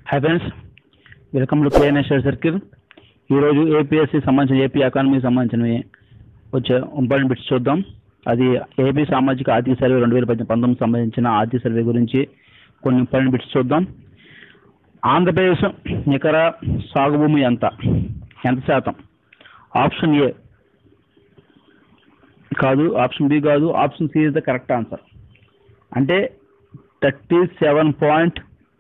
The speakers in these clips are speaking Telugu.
hi friends welcome to KNSR circle ఈరోజు ఏపీఎస్సి సంబంధించిన ఏపీ ఎకానమీకి సంబంధించినవి వచ్చే ఇంపార్టెంట్ బిట్స్ చూద్దాం అది ఏపీ సామాజిక ఆర్థిక సర్వే రెండు వేల పద్దెనిమిది పంతొమ్మిది సంబంధించిన ఆర్థిక సర్వే గురించి కొన్ని ఇంపార్టెంట్ బిట్స్ చూద్దాం ఆంధ్రప్రదేశ్ నికర సాగు భూమి ఎంత ఎంత శాతం ఆప్షన్ ఏ కాదు ఆప్షన్ బి కాదు option C is the correct answer అంటే thirty seven point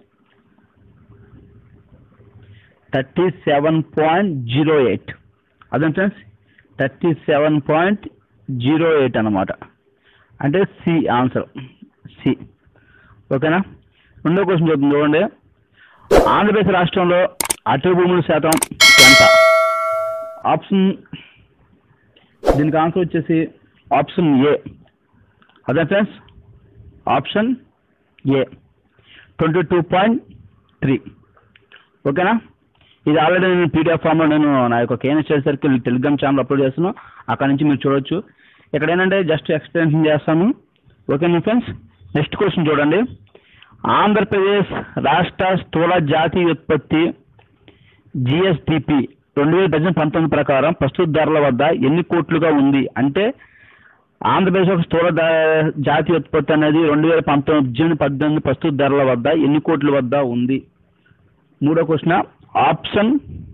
thirty seven point zero eight అదే friends thirty seven point zero eight అనమాట అంటే సి ఆన్సర్ సి ఓకేనా రెండో క్వశ్చన్ చూద్దాం చూడండి ఆంధ్రప్రదేశ్ రాష్ట్రంలో అటవీ భూముల శాతం ఎంత ఆప్షన్ దీనికి ఆన్సర్ వచ్చేసి ఆప్షన్ ఏ అదే friends option A twenty two point three ఓకేనా ఇది ఆల్రెడీ నేను పీడిఎఫ్ ఫామ్లో నేను నా యొక్క KNSL circle telegram channel upload చేస్తున్నాను అక్కడ నుంచి మీరు చూడొచ్చు ఇక్కడ ఏంటంటే జస్ట్ ఎక్స్ప్లెనేషన్ చేస్తాను ఓకేనా ఫ్రెండ్స్ నెక్స్ట్ క్వశ్చన్ చూడండి ఆంధ్రప్రదేశ్ రాష్ట్ర స్థూల జాతీయ ఉత్పత్తి జిఎస్టిపి రెండు వేల పద్దెనిమిది పంతొమ్మిది ప్రకారం ప్రస్తుత ధరల వద్ద ఎన్ని కోట్లుగా ఉంది అంటే ఆంధ్రప్రదేశ్ యొక్క స్థూల దా- జాతీయ ఉత్పత్తి అనేది రెండు వేల పంతొమ్మిది జూన్ పద్దెనిమిది ప్రస్తుత ధరల వద్ద ఎన్ని కోట్ల వద్ద ఉంది మూడో question option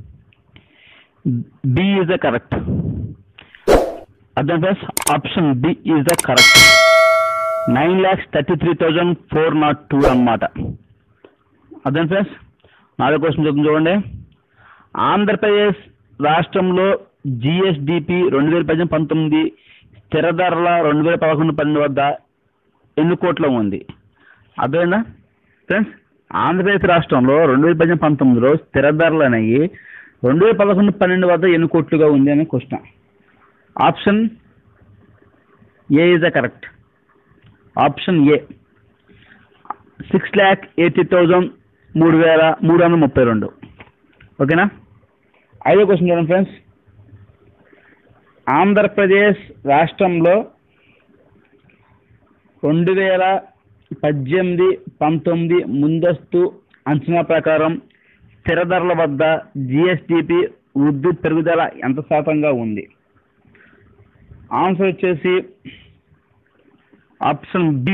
B is the correct అర్థం friends option B is the correct nine lakhs thirty three thousand four naught two అనమాట అర్థం ఫ్రెండ్స్ నాలుగో క్వశ్చన్ చెప్తుంది చూడండి ఆంధ్రప్రదేశ్ రాష్ట్రంలో జిఎస్డిపి రెండు వేల పద్దెనిమిది పంతొమ్మిది స్థిర ధరల రెండు వేల పదకొండు పన్నెండు వద్ద ఎన్ని కోట్ల ఉంది అర్థమైందా ఫ్రెండ్స్ ఆంధ్రప్రదేశ్ రాష్ట్రంలో రెండు వేల పద్దెనిమిది పంతొమ్మిదిలో స్థిర ధరలు అనేవి రెండు వేల పదకొండు పన్నెండు వద్ద ఎన్ని కోట్లుగా ఉంది అనే question option A is the correct option A six lakh eighty thousand మూడు వేల మూడు వందల ముప్పై రెండు ఓకేనా ఐదో క్వశ్చన్ చూడండి ఫ్రెండ్స్ ఆంధ్రప్రదేశ్ రాష్ట్రంలో రెండు వేల పద్దెనిమిది పంతొమ్మిది ముందస్తు అంచనా ప్రకారం స్థిర ధరల వద్ద జిఎస్టిపి వృద్ధి పెరుగుదల ఎంత శాతంగా ఉంది ఆన్సర్ వచ్చేసి option B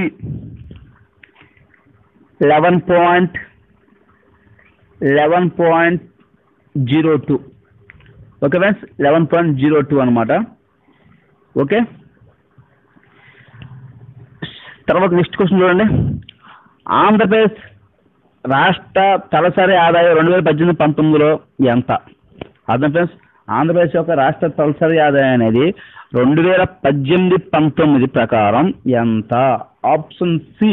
eleven point eleven point zero two okay friends eleven point zero two అనమాట ఓకే తర్వాత నెక్స్ట్ క్వశ్చన్ చూడండి ఆంధ్రప్రదేశ్ రాష్ట్ర తలసరి ఆదాయం రెండు వేల పద్దెనిమిది పంతొమ్మిదిలో ఎంత అర్థం ఫ్రెండ్స్ ఆంధ్రప్రదేశ్ యొక్క రాష్ట్ర తలసరి ఆదాయం అనేది రెండు వేల పద్దెనిమిది పంతొమ్మిది ప్రకారం ఎంత option C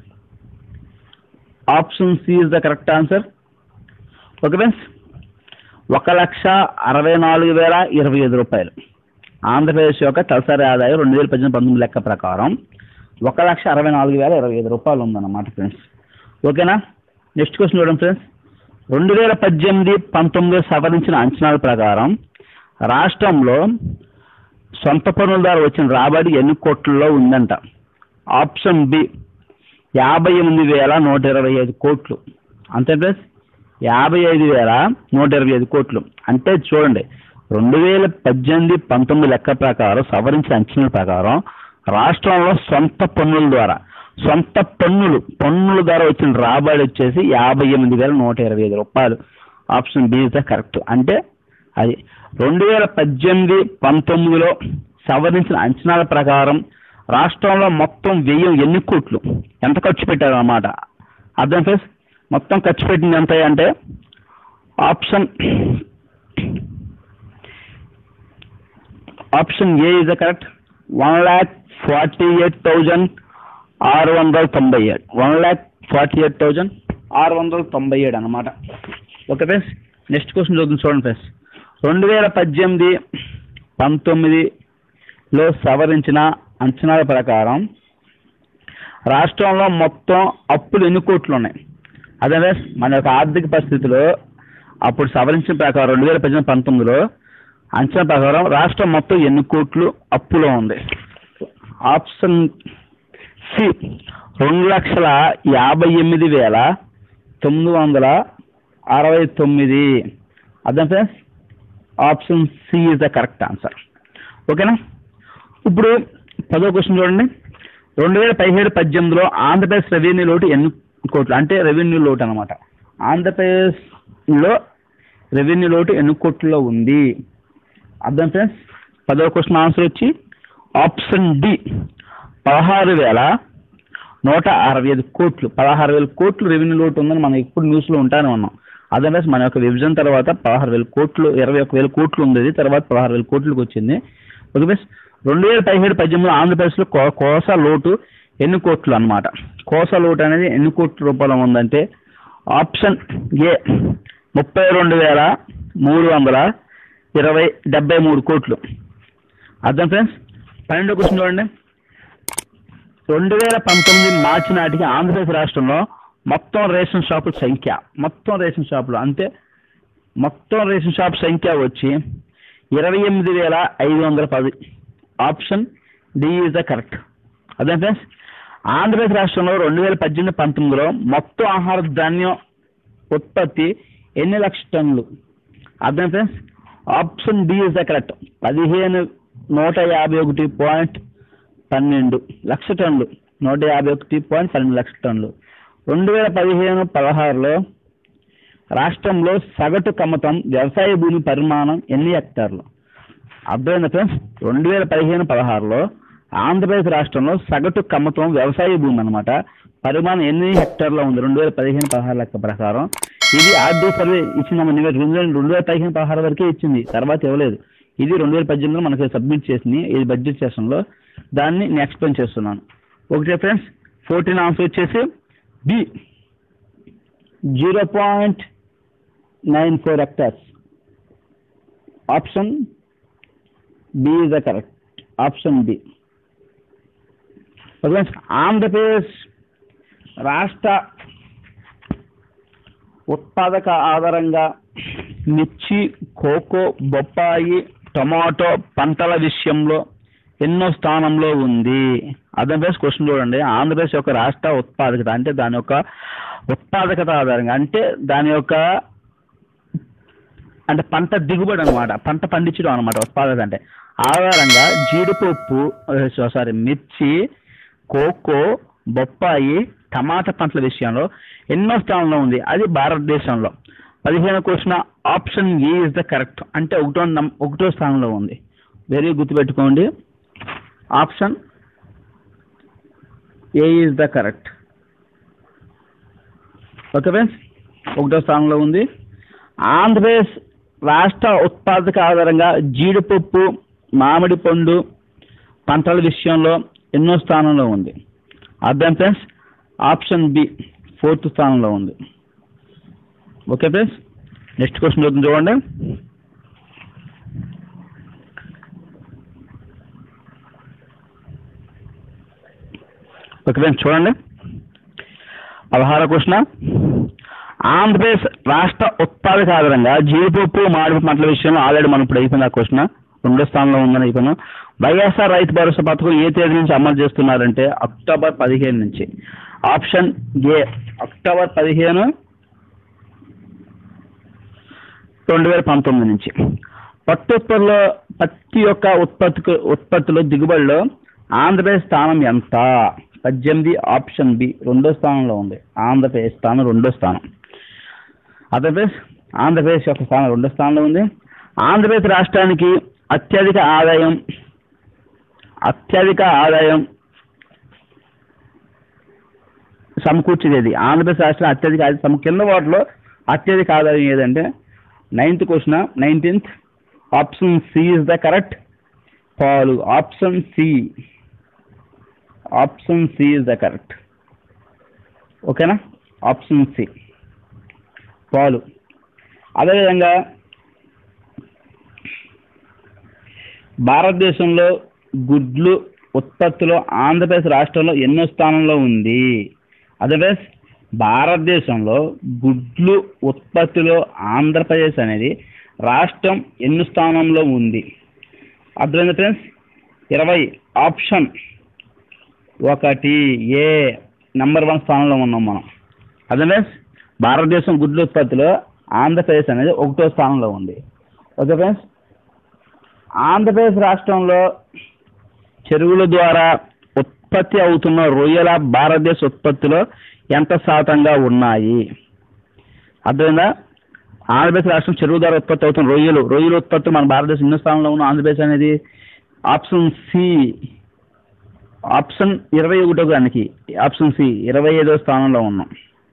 option C is the correct answer okay friends ఒక లక్ష అరవై నాలుగు వేల ఇరవై ఐదు రూపాయలు ఆంధ్రప్రదేశ్ యొక్క తలసరి ఆదాయం రెండు వేల పద్దెనిమిది పంతొమ్మిది లెక్క ప్రకారం ఒక లక్ష అరవై నాలుగు వేల ఇరవై ఐదు రూపాయలు ఉందన్నమాట ఫ్రెండ్స్ ఓకేనా నెక్స్ట్ క్వశ్చన్ చూడండి ఫ్రెండ్స్ రెండు వేల పద్దెనిమిది పంతొమ్మిది సవరించిన అంచనాల ప్రకారం రాష్ట్రంలో సొంత పన్నుల ద్వారా వచ్చిన రాబడి ఎన్ని కోట్లలో ఉందంట ఆప్షన్ బి యాభై ఎనిమిది వేల నూట ఇరవై ఐదు కోట్లు అంతే ప్లస్ యాభై ఐదు వేల నూట ఇరవై ఐదు కోట్లు అంటే చూడండి రెండు వేల పద్దెనిమిది పంతొమ్మిది లెక్క ప్రకారం సవరించిన అంచనాల ప్రకారం రాష్ట్రంలో సొంత పన్నుల ద్వారా సొంత పన్నులు పన్నుల ద్వారా వచ్చిన రాబడి వచ్చేసి యాభై ఎనిమిది వేల నూట ఇరవై ఐదు రూపాయలు option B is the correct అంటే అది రెండు వేల పద్దెనిమిది పంతొమ్మిదిలో సవరించిన అంచనాల ప్రకారం రాష్ట్రంలో మొత్తం వ్యయం ఎన్ని కోట్లు ఎంత ఖర్చు పెట్టారు అన్నమాట అర్థం ఫేస్ మొత్తం ఖర్చు పెట్టింది ఎంత అంటే option option A is the correct one lakh forty eight thousand ఆరు వందల తొంభై ఏడు one lakh forty eight thousand ఆరు వందల తొంభై ఏడు అనమాట ఓకే ఫ్రెండ్స్ నెక్స్ట్ క్వశ్చన్ చూద్దాం చూడండి ఫ్రెండ్స్ రెండు వేల పద్దెనిమిది పంతొమ్మిదిలో సవరించిన అంచనాల ప్రకారం రాష్ట్రంలో మొత్తం అప్పులు ఎన్ని కోట్లు ఉన్నాయి అదే ఫ్రెండ్స్ మన యొక్క ఆర్థిక పరిస్థితిలో అప్పుడు సవరించిన ప్రకారం రెండు వేల పద్దెనిమిది పంతొమ్మిదిలో అంచనా ప్రకారం రాష్ట్రం మొత్తం ఎన్ని కోట్లు అప్పులో ఉంది ఆప్షన్ సి రెండు లక్షల యాభై ఎనిమిది వేల తొమ్మిది వందల అరవై తొమ్మిది అర్థం friends option C is the correct answer ఓకేనా ఇప్పుడు పదో క్వశ్చన్ చూడండి రెండు వేల పదిహేడు పద్దెనిమిదిలో ఆంధ్రప్రదేశ్ రెవెన్యూ లోటు ఎన్ని కోట్లు అంటే రెవెన్యూ లోటు అనమాట ఆంధ్రప్రదేశ్లో రెవెన్యూ లోటు ఎన్ని కోట్లలో ఉంది అర్థం ఫ్రెండ్స్ పదో క్వశ్చన్ ఆన్సర్ వచ్చి ఆప్షన్ డి పదహారు వేల నూట అరవై ఐదు కోట్లు పదహారు వేల కోట్లు రెవెన్యూ లోటు ఉందని మనం ఎప్పుడు న్యూస్లో ఉంటానే ఉన్నాం అదర్వైజ్ మన యొక్క విభజన తర్వాత పదహారు వేల కోట్లు ఇరవై ఒక వేల కోట్లు ఉండేది తర్వాత పదహారు వేల కోట్లకు వచ్చింది ఓకే బస్ రెండు వేల పదిహేడు పద్దెనిమిదిలో ఆంధ్రప్రదేశ్లో కో కోస లోటు ఎన్ని కోట్లు అన్నమాట కోస లోటు అనేది ఎన్ని కోట్ల రూపాయలు ఉందంటే ఆప్షన్ ఏ ముప్పై రెండు వేల మూడు వందల ఇరవై డెబ్బై మూడు కోట్లు అర్థం ఫ్రెండ్స్ పన్నెండో క్వశ్చన్ చూడండి రెండు వేల పంతొమ్మిది మార్చి నాటికి ఆంధ్రప్రదేశ్ రాష్ట్రంలో మొత్తం రేషన్ షాపుల సంఖ్య మొత్తం రేషన్ షాపులు అంటే మొత్తం రేషన్ షాప్ సంఖ్య వచ్చి ఇరవై ఎనిమిది వేల ఐదు వందల పది option D is the correct అదే ఫ్రెండ్స్ ఆంధ్రప్రదేశ్ రాష్ట్రంలో రెండు వేల పద్దెనిమిది పంతొమ్మిదిలో మొత్తం ఆహార ధాన్యం ఉత్పత్తి ఎన్ని లక్షల టన్నులు అర్థం friends option D is the correct పదిహేను నూట యాభై ఒకటి పాయింట్ పన్నెండు లక్ష టన్నులు నూట యాభై ఒకటి పాయింట్ పన్నెండు లక్షల టన్నులు రెండు వేల పదిహేను పదహారులో రాష్ట్రంలో సగటు కమ్మతం వ్యవసాయ భూమి పరిమాణం ఎన్ని హెక్టార్లు అర్థమైందా ఫ్రెండ్స్ రెండు వేల పదిహేను పదహారులో ఆంధ్రప్రదేశ్ రాష్ట్రంలో సగటు కమ్మతం వ్యవసాయ భూమి అనమాట పరిమాణం ఎన్ని హెక్టార్లో ఉంది రెండు వేల పదిహేను పదహారు లెక్క ప్రకారం ఇది ఆర్డీ సర్వే ఇచ్చిందమ్మ నివేదిక రెండు వేల రెండు వేల పదిహేను పదహారు వరకే ఇచ్చింది తర్వాత ఇవ్వలేదు ఇది రెండు వేల పద్దెనిమిదిలో మనకి సబ్మిట్ చేసింది ఇది బడ్జెట్ సెషన్లో దాన్ని నేను ఎక్స్ప్లెయిన్ చేస్తున్నాను ఒకటే ఫ్రెండ్స్ ఫోర్టీన్ ఆన్సర్ వచ్చేసి B zero point nine four hectares option B is the correct option B Andhra Pradesh రాష్ట్ర ఉత్పాదక ఆధారంగా మిర్చి కోకో బొప్పాయి టమాటో పంటల విషయంలో ఎన్నో స్థానంలో ఉంది ఆంధ్రప్రదేశ్ క్వశ్చన్ చూడండి ఆంధ్రప్రదేశ్ యొక్క రాష్ట్ర ఉత్పాదకత అంటే దాని యొక్క ఉత్పాదకత ఆధారంగా అంటే దాని యొక్క అంటే పంట దిగుబడి అనమాట పంట పండించడం అనమాట ఉత్పాదకత అంటే ఆధారంగా జీడిపప్పు సారీ మిర్చి కోకో బొప్పాయి టమాటా పంటల విషయంలో ఎన్నో స్థానంలో ఉంది అది భారతదేశంలో పదిహేను question option A is the correct అంటే ఒకటో నం ఒకటో స్థానంలో ఉంది వెరీ గుర్తుపెట్టుకోండి option A is the correct okay friends ఒకటో స్థానంలో ఉంది ఆంధ్రప్రదేశ్ రాష్ట్ర ఉత్పాదక ఆధారంగా జీడిపప్పు మామిడి పండు పంటల విషయంలో ఎన్నో స్థానంలో ఉంది అర్థం ఫ్రెండ్స్ ఆప్షన్ బి ఫోర్త్ స్థానంలో ఉంది ఓకే ఫ్రెండ్స్ నెక్స్ట్ క్వశ్చన్ చూద్దాం చూడండి ఓకే ఫ్రెండ్స్ చూడండి పదహారో క్వశ్చన్ ఆంధ్రప్రదేశ్ రాష్ట్ర ఉత్పాదక ఆధారంగా జీడిపప్పు మామిడి పంటల విషయంలో ఆల్రెడీ మనం ఇప్పుడు అయిపోయింది ఆ క్వశ్చన్ రెండో స్థానంలో ఉందని అయిపోయినాం వైఎస్ఆర్ రైతు భరోసా పథకం ఏ తేదీ నుంచి అమలు చేస్తున్నారంటే అక్టోబర్ పదిహేను నుంచి ఆప్షన్ ఏ అక్టోబర్ పదిహేను రెండు వేల పంతొమ్మిది నుంచి పట్టు ఉత్పత్తిలో పత్తి యొక్క ఉత్పత్తి ఉత్పత్తిలో దిగుబడిలో ఆంధ్రప్రదేశ్ స్థానం ఎంత పద్దెనిమిది ఆప్షన్ బి రెండో స్థానంలో ఉంది ఆంధ్రప్రదేశ్ స్థానం రెండో స్థానం ఆంధ్రప్రదేశ్ ఆంధ్రప్రదేశ్ యొక్క స్థానం రెండో స్థానంలో ఉంది ఆంధ్రప్రదేశ్ రాష్ట్రానికి అత్యధిక ఆదాయం అత్యధిక ఆదాయం సమకూర్చేది ఆంధ్రప్రదేశ్ రాష్ట్రం అత్యధిక ఆదాయం సమ కింద వాటిలో అత్యధిక ఆదాయం ఏదంటే ninth question nineteenth option C is the correct పాలు option C option C is the correct ఓకేనా ఆప్షన్ సి పాలు అదేవిధంగా భారతదేశంలో గుడ్లు ఉత్పత్తిలో ఆంధ్రప్రదేశ్ రాష్ట్రంలో ఎన్నో స్థానంలో ఉంది అదర్వైజ్ భారతదేశంలో గుడ్లు ఉత్పత్తిలో ఆంధ్రప్రదేశ్ అనేది రాష్ట్రం ఎన్ని స్థానంలో ఉంది అర్థమైంది ఫ్రెండ్స్ ఇరవై ఆప్షన్ ఒకటి ఏ నెంబర్ వన్ స్థానంలో ఉన్నాం మనం అదర్వైజ్ భారతదేశం గుడ్ల ఉత్పత్తిలో ఆంధ్రప్రదేశ్ అనేది ఒకటో స్థానంలో ఉంది ఓకే ఫ్రెండ్స్ ఆంధ్రప్రదేశ్ రాష్ట్రంలో చెరువుల ద్వారా ఉత్పత్తి అవుతున్న రొయ్యల భారతదేశ ఉత్పత్తిలో ఎంత శాతంగా ఉన్నాయి అర్థమైందా ఆంధ్రప్రదేశ్ రాష్ట్రం చెరువు ద్వారా ఉత్పత్తి అవుతున్న రొయ్యలు రొయ్యల ఉత్పత్తి మన భారతదేశం ఎన్నో స్థానంలో ఉన్న ఆంధ్రప్రదేశ్ అనేది ఆప్షన్ సి ఆప్షన్ ఇరవై ఒకటో దానికి ఆప్షన్ సి ఇరవై ఐదో స్థానంలో ఉన్నాం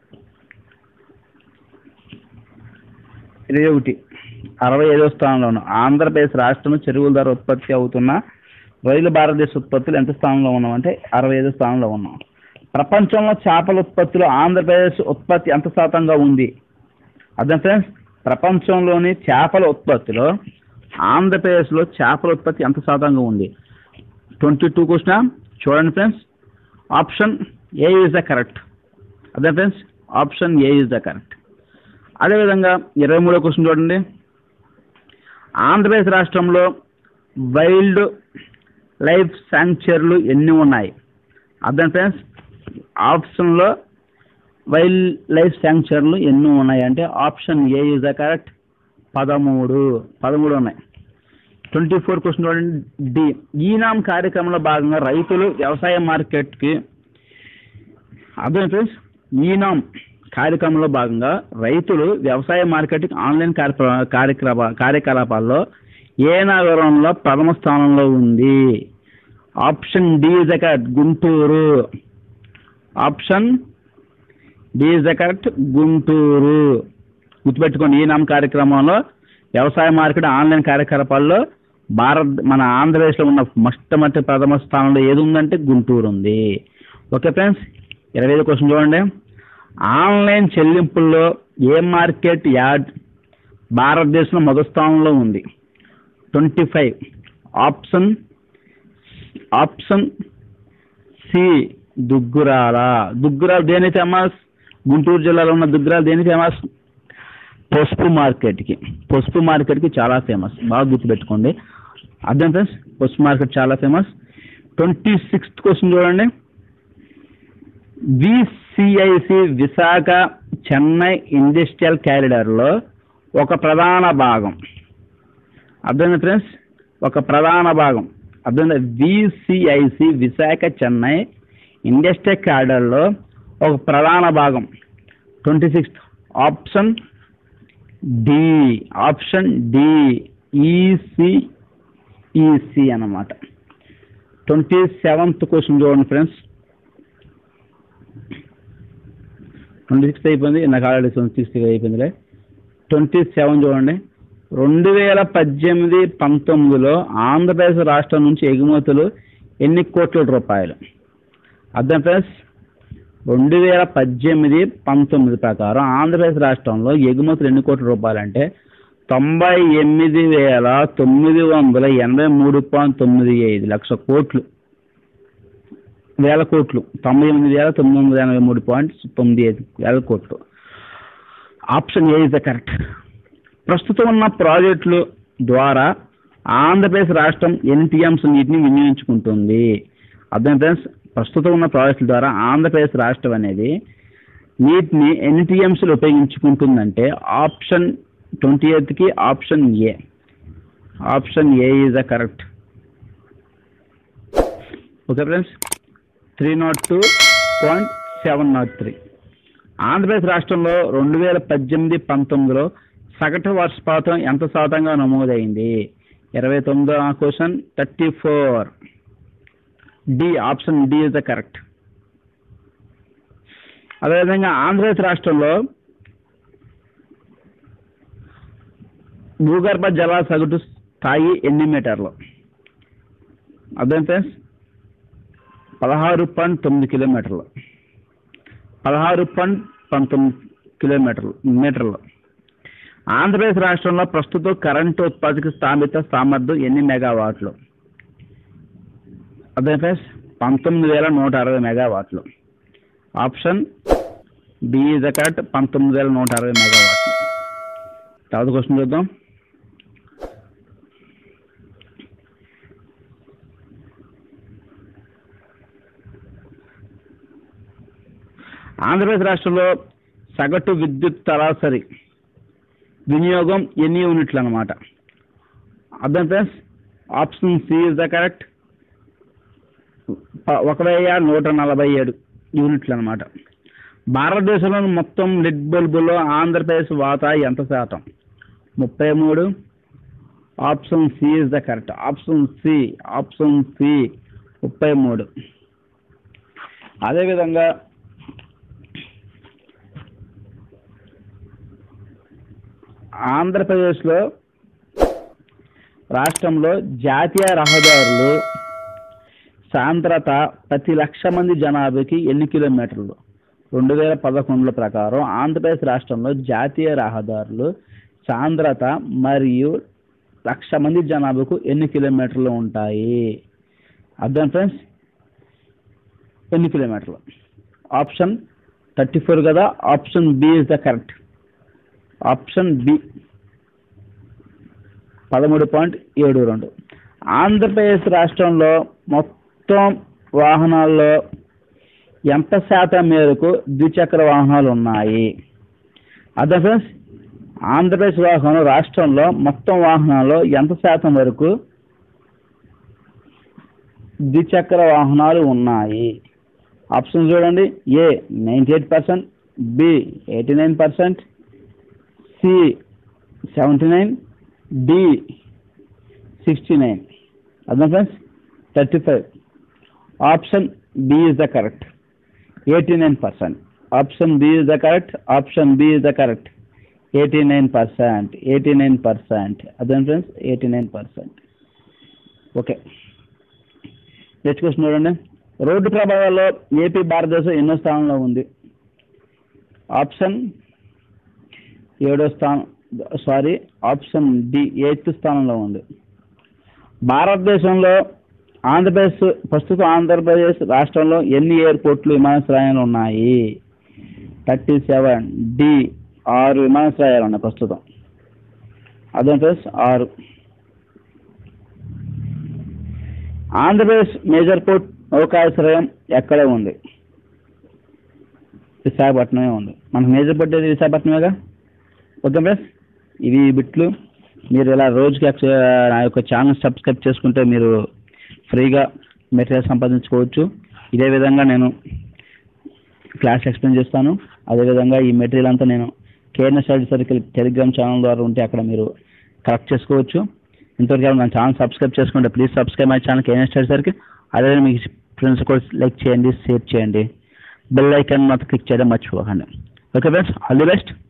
ఇరవై ఒకటి అరవై ఐదో స్థానంలో ఉన్నాం ఆంధ్రప్రదేశ్ రాష్ట్రం చెరువుల ద్వారా ఉత్పత్తి అవుతున్న రైలు భారతదేశ ఉత్పత్తులు ఎంత స్థానంలో ఉన్నాం అంటే అరవై ఐదో స్థానంలో ఉన్నాం ప్రపంచంలో చేపల ఉత్పత్తిలో ఆంధ్రప్రదేశ్ ఉత్పత్తి ఎంత శాతంగా ఉంది అర్థం ఫ్రెండ్స్ ప్రపంచంలోని చేపల ఉత్పత్తిలో ఆంధ్రప్రదేశ్లో చేపల ఉత్పత్తి ఎంత శాతంగా ఉంది ట్వంటీ టూ క్వశ్చన్ చూడండి friends option A is the correct అదే friends option A is the correct అదేవిధంగా ఇరవై మూడో క్వశ్చన్ చూడండి ఆంధ్రప్రదేశ్ రాష్ట్రంలో వైల్డ్ లైఫ్ శాంక్చర్లు ఎన్ని ఉన్నాయి అర్థం ఫ్రెండ్స్ ఆప్షన్లో వైల్డ్ లైఫ్ శాంక్చర్లు ఎన్ని ఉన్నాయి అంటే option A is the correct పదమూడు పదమూడు ఉన్నాయి ట్వంటీ ఫోర్ క్వశ్చన్ చూడండి డి ఈనాం కార్యక్రమంలో భాగంగా రైతులు వ్యవసాయ మార్కెట్కి అర్థం ఫ్రెండ్స్ ఈనాం కార్యక్రమంలో భాగంగా రైతులు వ్యవసాయ మార్కెట్కి ఆన్లైన్ కార్యక్రమ కార్యక్రమ కార్యకలాపాల్లో ఏ నగరంలో ప్రథమ స్థానంలో ఉంది option D is correct Guntur option D is correct Guntur గుర్తుపెట్టుకోండి ఈ నామ కార్యక్రమంలో వ్యవసాయ మార్కెట్ ఆన్లైన్ కార్యకలాపాల్లో భారత్ మన ఆంధ్రప్రదేశ్లో ఉన్న మొట్టమొదటి ప్రథమ స్థానంలో ఏది ఉందంటే గుంటూరు ఉంది ఓకే ఫ్రెండ్స్ ఇరవై ఐదు క్వశ్చన్ చూడండి ఆన్లైన్ చెల్లింపుల్లో ఏ మార్కెట్ యాడ్ భారతదేశంలో మొదటి స్థానంలో ఉంది twenty five option option C Duggirala Duggirala దేని ఫేమస్ గుంటూరు జిల్లాలో ఉన్న దుగ్గురాల దేని ఫేమస్ పసుపు మార్కెట్కి పసుపు మార్కెట్కి చాలా ఫేమస్ బాగా గుర్తుపెట్టుకోండి అర్థం ఫ్రెండ్స్ పసుపు మార్కెట్ చాలా ఫేమస్ ట్వంటీ సిక్స్త్ క్వశ్చన్ చూడండి విసిఐసి విశాఖ చెన్నై ఇండస్ట్రియల్ క్యారిడర్లో ఒక ప్రధాన భాగం అర్థమైంది ఫ్రెండ్స్ ఒక ప్రధాన భాగం అర్థమైంది విసిఐసి విశాఖ చెన్నై ఇండస్ట్రియల్ క్యారిడర్లో ఒక ప్రధాన భాగం twenty sixth option D option D easy easy అన్నమాట ట్వంటీ సెవెంత్ క్వశ్చన్ చూడండి ఫ్రెండ్స్ ట్వంటీ సిక్స్త్ అయిపోయింది నాకు ఆల్రెడీ ట్వంటీ సిక్స్త్ అయిపోయిందిలే ట్వంటీ సెవెన్ చూడండి రెండు వేల పద్దెనిమిది పంతొమ్మిదిలో ఆంధ్రప్రదేశ్ రాష్ట్రం నుంచి ఎగుమతులు ఎన్ని కోట్ల రూపాయలు అర్థం ఫ్రెండ్స్ రెండు వేల పద్దెనిమిది పంతొమ్మిది ప్రకారం ఆంధ్రప్రదేశ్ రాష్ట్రంలో ఎగుమతులు ఎన్ని కోట్ల రూపాయలు అంటే తొంభై ఎనిమిది వేల తొమ్మిది వందల ఎనభై మూడు పాయింట్ తొమ్మిది ఐదు లక్ష కోట్లు వేల కోట్లు తొంభై ఎనిమిది వేల తొమ్మిది వందల ఎనభై మూడు పాయింట్ తొమ్మిది ఐదు వేల కోట్లు option A is the correct ప్రస్తుతం ఉన్న ప్రాజెక్టులు ద్వారా ఆంధ్రప్రదేశ్ రాష్ట్రం ఎన్ని టీఎంస్ నీటిని వినియోగించుకుంటుంది అర్థం ఫ్రెండ్స్ ప్రస్తుతం ఉన్న ప్రాజెక్టుల ద్వారా ఆంధ్రప్రదేశ్ రాష్ట్రం అనేది నీటిని ఎన్ని టీఎంసీలు ఉపయోగించుకుంటుందంటే ఆప్షన్ ట్వంటీ ఎయిత్కి option A option A is the correct okay friends three naught two point seven naught three Andhra Pradesh రాష్ట్రంలో రెండు వేల పద్దెనిమిది పంతొమ్మిదిలో సగటు వర్షపాతం ఎంత శాతంగా నమోదైంది ఇరవై తొమ్మిదో question thirty four D option D is the correct అదేవిధంగా ఆంధ్రప్రదేశ్ రాష్ట్రంలో భూగర్భ జల సగటు స్థాయి ఎన్ని మీటర్లు అర్థం ఫ్రెండ్స్ పదహారు పాయింట్ తొమ్మిది కిలోమీటర్లు పదహారు పాయింట్ పంతొమ్మిది కిలోమీటర్లు మీటర్లు ఆంధ్రప్రదేశ్ రాష్ట్రంలో ప్రస్తుతం కరెంటు ఉత్పత్తికి స్థాపిత సామర్థ్యం ఎన్ని మెగావాట్లు అదే ఫ్రెండ్స్ పంతొమ్మిది వేల నూట అరవై మెగావాట్లు ఆప్షన్ బి ఇస్ కరెక్ట్ పంతొమ్మిది వేల నూట అరవై మెగావాట్లు తర్వాత క్వశ్చన్ చూద్దాం ఆంధ్రప్రదేశ్ రాష్ట్రంలో సగటు విద్యుత్ సరాసరి వినియోగం ఎన్ని యూనిట్లు అనమాట అర్థం friends option C is the correct ఒక వెయ్యి నూట నలభై ఏడు యూనిట్లు అనమాట భారతదేశంలోని మొత్తం లిడ్ బల్బులో ఆంధ్రప్రదేశ్ వాటా ఎంత శాతం ముప్పై మూడు option C is the correct option C option C ముప్పై మూడు అదేవిధంగా ఆంధ్రప్రదేశ్లో రాష్ట్రంలో జాతీయ రహదారులు సాంద్రత ప్రతి లక్ష మంది జనాభాకి ఎన్ని కిలోమీటర్లు రెండు వేల పదకొండుల ప్రకారం ఆంధ్రప్రదేశ్ రాష్ట్రంలో జాతీయ రహదారులు సాంద్రత మరియు లక్ష మంది జనాభాకు ఎన్ని కిలోమీటర్లు ఉంటాయి అర్థం ఫ్రెండ్స్ ఎన్ని కిలోమీటర్లు ఆప్షన్ థర్టీ ఫోర్ కదా option B is the correct option B పదమూడు పాయింట్ ఏడు రెండు ఆంధ్రప్రదేశ్ రాష్ట్రంలో మొత్తం వాహనాల్లో ఎంత శాతం మేరకు ద్విచక్ర వాహనాలు ఉన్నాయి అదే ఫ్రెండ్స్ ఆంధ్రప్రదేశ్ వాహనం రాష్ట్రంలో మొత్తం వాహనాల్లో ఎంత శాతం వరకు ద్విచక్ర వాహనాలు ఉన్నాయి ఆప్షన్ చూడండి A ninety eight percent B eighty nine percent C seventy nine D sixty nine అర్థం friends thirty five option B is the correct eighty nine percent option B is the correct option B is the correct eighty nine percent eighty nine percent అర్థం friends eighty nine percent okay next question చూడండి రోడ్డు ప్రభావాల్లో ఏపీ భారతదేశం ఎన్నో స్థానంలో ఉంది ఆప్షన్ ఏడో స్థానం సారీ ఆప్షన్ డి ఎయిత్ స్థానంలో ఉంది భారతదేశంలో ఆంధ్రప్రదేశ్ ప్రస్తుతం ఆంధ్రప్రదేశ్ రాష్ట్రంలో ఎన్ని ఎయిర్పోర్ట్లు విమానాశ్రయాలు ఉన్నాయి థర్టీ సెవెన్ డి ఆరు విమానాశ్రయాలు ఉన్నాయి ప్రస్తుతం అదే ప్లస్ ఆరు ఆంధ్రప్రదేశ్ మేజర్ పోర్ట్ నౌకాశ్రయం ఎక్కడ ఉంది విశాఖపట్నమే ఉంది మనకు మేజర్ పోర్ట్ ఏది విశాఖపట్నమేగా ఓకే ఫ్రెండ్స్ ఇవి బిట్లు మీరు ఇలా రోజుకి ఎక్స్- నా యొక్క ఛానల్ సబ్స్క్రైబ్ చేసుకుంటే మీరు ఫ్రీగా మెటీరియల్ సంపాదించుకోవచ్చు ఇదే విధంగా నేను క్లాస్ ఎక్స్ప్లెయిన్ చేస్తాను అదేవిధంగా ఈ మెటీరియల్ అంతా నేను KNS study circle telegram channel ద్వారా ఉంటే అక్కడ మీరు కలెక్ట్ చేసుకోవచ్చు ఇంతవరకు నా ఛానల్ సబ్స్క్రైబ్ చేసుకుంటే please subscribe my channel KNS study circle అదేవిధంగా మీ ఫ్రెండ్స్ కూడా లైక్ చేయండి షేర్ చేయండి బెల్ ఐకాన్ మాత్రం క్లిక్ చేయడం మర్చిపోకండి okay friends all the best